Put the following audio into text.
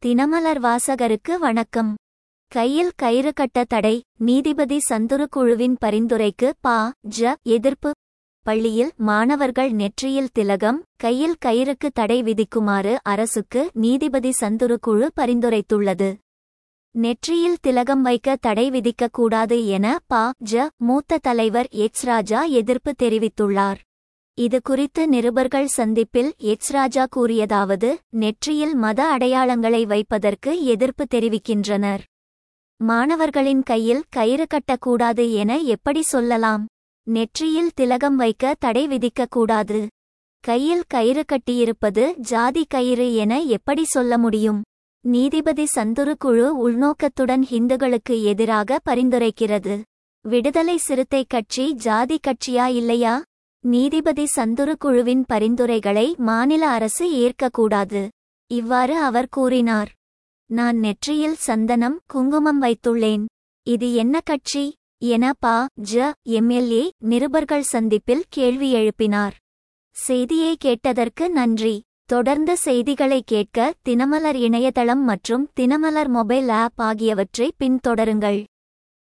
தினமலர் வாசகருக்கு வணக்கம் கையில் கயிறு கட்ட தடை நீதிபதி சந்துரு குழுவின் பரிந்துரைக்கு பா ஜ எதிர்ப்பு பள்ளியில் மாணவர்கள் நெற்றியில் திலகம் கையில் கயிறுக்கு தடை விதிக்குமாறு அரசுக்கு நீதிபதி சந்துரு குழு பரிந்துரைத்துள்ளது நெற்றியில் திலகம் வைக்க தடை விதிக்கக்கூடாது என பா ஜ மூத்த தலைவர் எக்ஸ் ராஜா எதிர்ப்பு தெரிவித்துள்ளார் இது குறித்து நிருபர்கள் சந்திப்பில் எக்ஸ் ராஜா கூறியதாவது நெற்றியில் மத அடையாளங்களை வைப்பதற்கு எதிர்ப்பு தெரிவிக்கின்றனர் மாணவர்களின் கையில் கயிறு கட்டக்கூடாது என எப்படி சொல்லலாம் நெற்றியில் திலகம் வைக்க தடை விதிக்கக்கூடாது கையில் கயிறு கட்டியிருப்பது ஜாதி கயிறு என எப்படி சொல்ல முடியும் நீதிபதி சந்துரு குழு உள்நோக்கத்துடன் ஹிந்துக்களுக்கு எதிராக பரிந்துரைக்கிறது விடுதலை சிறுத்தை கட்சி ஜாதி கட்சியா இல்லையா நீதிபதி சந்துரு குழுவின் பரிந்துரைகளை மாநில அரசு ஏற்கக்கூடாது இவ்வாறு அவர் கூறினார் நான் நெற்றியில் சந்தனம் குங்குமம் வைத்துள்ளேன் இது என்ன கட்சி என பா ஜ எம்எல்ஏ நிருபர்கள் சந்திப்பில் கேள்வி எழுப்பினார் செய்தியை கேட்டதற்கு நன்றி தொடர்ந்து செய்திகளை கேட்க தினமலர் இணையதளம் மற்றும் தினமலர் மொபைல் ஆப் ஆகியவற்றை பின்தொடருங்கள்